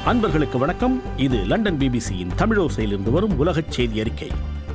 அன்பர்களுக்கு வணக்கம் இது லண்டன் பிபிசியின் தமிழோசையிலிருந்து வரும் உலகச் செய்தி அறிக்கை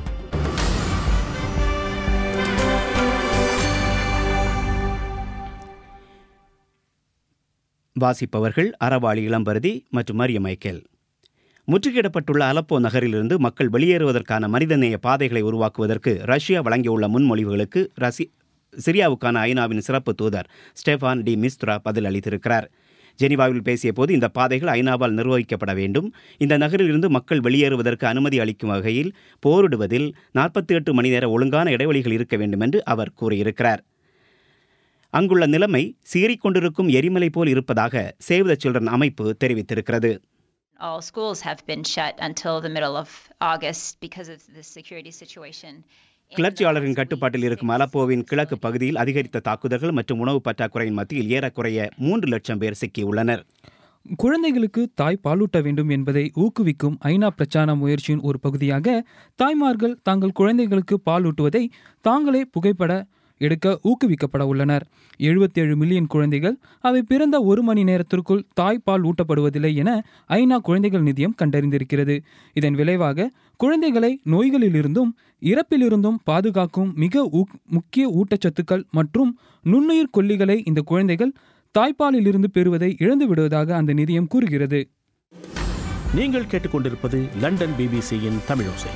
வாசிப்பவர்கள் அறவாளி இளம்பருதி மற்றும் மரிய மைக்கேல் முற்றுகையிடப்பட்டுள்ள அலப்போ நகரிலிருந்து மக்கள் வெளியேறுவதற்கான மனிதநேய பாதைகளை உருவாக்குவதற்கு ரஷ்யா வழங்கியுள்ள முன்மொழிவுகளுக்கு ரசி சிரியாவுக்கான ஐநாவின் சிறப்பு தூதர் ஸ்டெஃபான் டி மிஸ்த்ரா பதில் அளித்திருக்கிறார் ஜெனீவாவில் பேசிய போது இந்த பாதைகள் ஐநாவால் நிர்வகிக்கப்பட வேண்டும் இந்த நகரிலிருந்து மக்கள் வெளியேறுவதற்கு அனுமதி அளிக்கும் வகையில் போரிடுவதில் நாற்பத்தி எட்டு மணி நேர ஒழுங்கான இடைவெளிகள் இருக்க வேண்டும் என்று அவர் கூறியிருக்கிறார் அங்குள்ள நிலைமை சீறிக்கொண்டிருக்கும் எரிமலை போல் இருப்பதாக சேவ் த சில்ட்ரன் அமைப்பு தெரிவித்திருக்கிறது All schools have been shut until the middle of August because of the security situation. in கிளர்ச்சியாளரின் the கட்டுப்பாட்டில் least இருக்கும் six அலப்போவின் weeks. கிழக்கு பகுதியில் அதிகரித்த தாக்குதல்கள் மற்றும் உணவு பற்றாக்குறையின் மத்தியில் ஏறக்குறைய மூன்று லட்சம் பேர் சிக்கியுள்ளனர் குழந்தைகளுக்கு தாய் பாலூட்ட வேண்டும் என்பதை ஊக்குவிக்கும் ஐநா பிரச்சார முயற்சியின் ஒரு பகுதியாக தாய்மார்கள் தங்கள் குழந்தைகளுக்கு பாலூட்டுவதை தாங்களே புகைப்பட எடுக்க ஊக்குவிக்கப்பட உள்ளனர் 77 மில்லியன் குழந்தைகள் அவை பிறந்த ஒரு மணி நேரத்திற்குள் தாய்ப்பால் ஊட்டப்படுவதில்லை என ஐநா குழந்தைகள் நிதியம் கண்டறிந்திருக்கிறது இதன் விளைவாக குழந்தைகளை நோய்களிலிருந்தும் இறப்பிலிருந்தும் பாதுகாக்கும் மிக ஊக்- முக்கிய ஊட்டச்சத்துக்கள் மற்றும் நுண்ணுயிர் கொல்லிகளை இந்த குழந்தைகள் தாய்ப்பாலிலிருந்து பெறுவதை இழந்து விடுவதாக அந்த நிதியம் கூறுகிறது நீங்கள் கேட்டுக்கொண்டிருப்பது லண்டன் பிபிசியின் தமிழோசை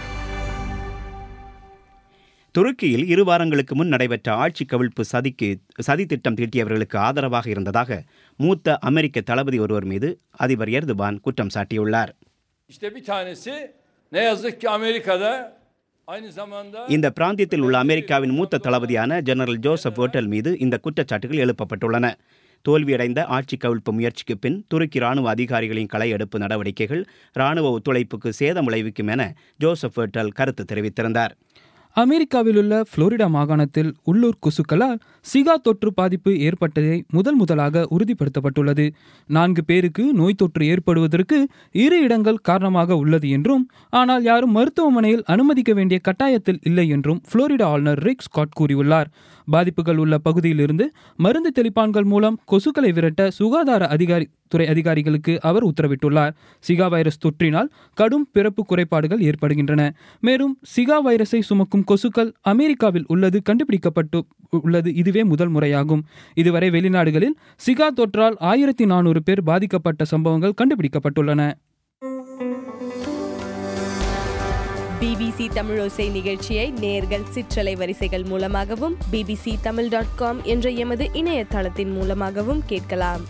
துருக்கியில் இரு வாரங்களுக்கு முன் நடைபெற்ற ஆட்சி கவிழ்ப்பு சதிக்கு சதி திட்டம் தீட்டியவர்களுக்கு ஆதரவாக இருந்ததாக மூத்த அமெரிக்க தளபதி ஒருவர் மீது அதிபர் எர்துபான் குற்றம் சாட்டியுள்ளார் İşte bir tanesi ne yazık ki Amerika'da aynı zamanda இந்த பிராந்தியத்தில் உள்ள அமெரிக்காவின் மூத்த தளபதியான ஜெனரல் ஜோசப் ஓட்டல் மீது இந்த குற்றச்சாட்டுகள் எழுப்பப்பட்டுள்ளன தோல்வியடைந்த ஆட்சி கவிழ்ப்பு முயற்சிக்கு பின் துருக்கி ராணுவ அதிகாரிகளின் களையெடுப்பு நடவடிக்கைகள் ராணுவ ஒத்துழைப்புக்கு சேதம் விளைவிக்கும் என ஜோசப் ஓட்டல் கருத்து தெரிவித்திருந்தார் அமெரிக்காவில் உள்ள புளோரிடா மாகாணத்தில் உள்ளூர் கொசுக்களால் சிகா தொற்று பாதிப்பு ஏற்பட்டதை முதல் முதலாக உறுதிப்படுத்தப்பட்டுள்ளது நான்கு பேருக்கு நோய் தொற்று ஏற்படுவதற்கு இரு இடங்கள் காரணமாக உள்ளது என்றும் ஆனால் யாரும் மருத்துவமனையில் அனுமதிக்க வேண்டிய கட்டாயத்தில் இல்லை என்றும் புளோரிடா ஆளுநர் ரிக் ஸ்காட் கூறியுள்ளார் பாதிப்புகள் உள்ள பகுதியிலிருந்து மருந்து தெளிப்பான்கள் மூலம் கொசுக்களை விரட்ட சுகாதார அதிகாரி துறை அதிகாரிகளுக்கு அவர் உத்தரவிட்டுள்ளார் சிகா வைரஸ் தொற்றினால் கடும் பிறப்பு குறைபாடுகள் ஏற்படுகின்றன மேலும் சிகா வைரஸை சுமக்கும் கொசுக்கள் அமெரிக்காவில் உள்ளது கண்டுபிடிக்கப்பட்டு உள்ளது இதுவே முதல் முறையாகும் இதுவரை வெளிநாடுகளில் சிகா தொற்றால் ஆயிரத்தி நானூறு பேர் பாதிக்கப்பட்ட சம்பவங்கள் கண்டுபிடிக்கப்பட்டுள்ளன பிபிசி தமிழோசை நிகழ்ச்சியை நேர்கள் சிற்றலை வரிசைகள் மூலமாகவும் பிபிசி தமிழ் டாட் காம் என்ற எமது இணையதளத்தின் மூலமாகவும் கேட்கலாம்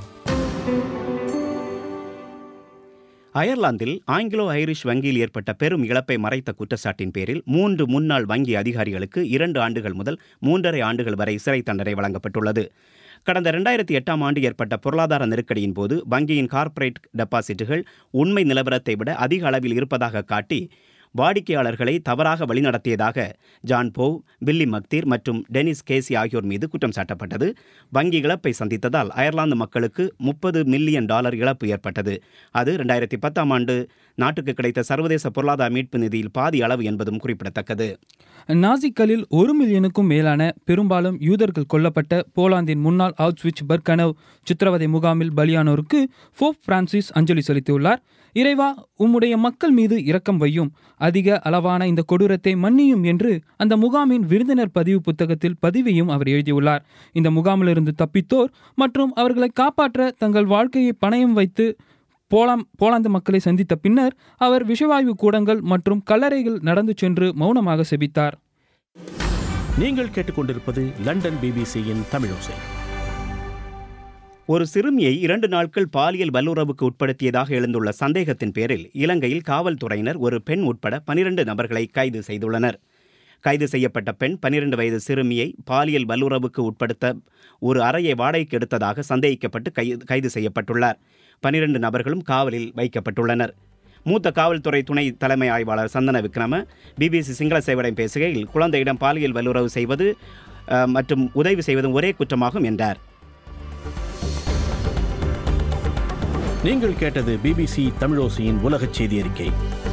அயர்லாந்தில் ஆங்கிலோ ஐரிஷ் வங்கியில் ஏற்பட்ட பெரும் இழப்பை மறைத்த குற்றச்சாட்டின் பேரில் மூன்று முன்னாள் வங்கி அதிகாரிகளுக்கு இரண்டு ஆண்டுகள் முதல் மூன்றரை ஆண்டுகள் வரை சிறை தண்டனை வழங்கப்பட்டுள்ளது கடந்த ரெண்டாயிரத்தி எட்டாம் ஆண்டு ஏற்பட்ட பொருளாதார நெருக்கடியின் போது வங்கியின் கார்ப்பரேட் டெபாசிட்டுகள் உண்மை நிலவரத்தை விட அதிக அளவில் இருப்பதாக காட்டி வாடிக்கையாளர்களை தவறாக வழிநடத்தியதாக ஜான் போவ் பில்லி மக்தீர் மற்றும் டெனிஸ் கேசி ஆகியோர் மீது குற்றம் சாட்டப்பட்டது வங்கி இழப்பை சந்தித்ததால் அயர்லாந்து மக்களுக்கு முப்பது மில்லியன் டாலர் இழப்பு ஏற்பட்டது அது ரெண்டாயிரத்தி பத்தாம் ஆண்டு நாட்டுக்கு கிடைத்த சர்வதேச பொருளாதார மீட்பு நிதியில் பாதி அளவு என்பதும் குறிப்பிடத்தக்கது நாசிக்களில் ஒரு மில்லியனுக்கும் மேலான பெரும்பாலும் யூதர்கள் கொல்லப்பட்ட போலாந்தின் முன்னாள் ஆவுட்ஸ்விச் பர்கனவ் சித்திரவதை முகாமில் பலியானோருக்கு போப் பிரான்சிஸ் அஞ்சலி செலுத்தியுள்ளார் இறைவா உம்முடைய மக்கள் மீது இரக்கம் வையும் அதிக அளவான இந்த கொடூரத்தை மன்னியும் என்று அந்த முகாமின் விருந்தினர் பதிவு புத்தகத்தில் பதிவையும் அவர் எழுதியுள்ளார் இந்த முகாமிலிருந்து தப்பித்தோர் மற்றும் அவர்களை காப்பாற்ற தங்கள் வாழ்க்கையை பணயம் வைத்து போலாம் போலாந்து மக்களை சந்தித்த பின்னர் அவர் விஷவாயு கூடங்கள் மற்றும் கல்லறைகள் நடந்து சென்று மௌனமாக செபித்தார் நீங்கள் கேட்டுக்கொண்டிருப்பது லண்டன் பிபிசியின் தமிழோசை ஒரு சிறுமியை இரண்டு நாட்கள் பாலியல் வல்லுறவுக்கு உட்படுத்தியதாக எழுந்துள்ள சந்தேகத்தின் பேரில் இலங்கையில் காவல்துறையினர் ஒரு பெண் உட்பட பனிரெண்டு நபர்களை கைது செய்துள்ளனர் கைது செய்யப்பட்ட பெண் பனிரெண்டு வயது சிறுமியை பாலியல் வல்லுறவுக்கு உட்படுத்த ஒரு அறையை வாடகைக்கு எடுத்ததாக சந்தேகிக்கப்பட்டு கைது கைது செய்யப்பட்டுள்ளார் பனிரெண்டு நபர்களும் காவலில் வைக்கப்பட்டுள்ளனர் மூத்த காவல்துறை துணை தலைமை ஆய்வாளர் சந்தன விக்ரம பிபிசி சிங்கள சேவையிடம் பேசுகையில் குழந்தையிடம் பாலியல் வல்லுறவு செய்வது அஹ், மற்றும் உதவி செய்வதும் ஒரே குற்றமாகும் என்றார் நீங்கள் கேட்டது பிபிசி தமிழோசையின் உலகச் செய்தி அறிக்கை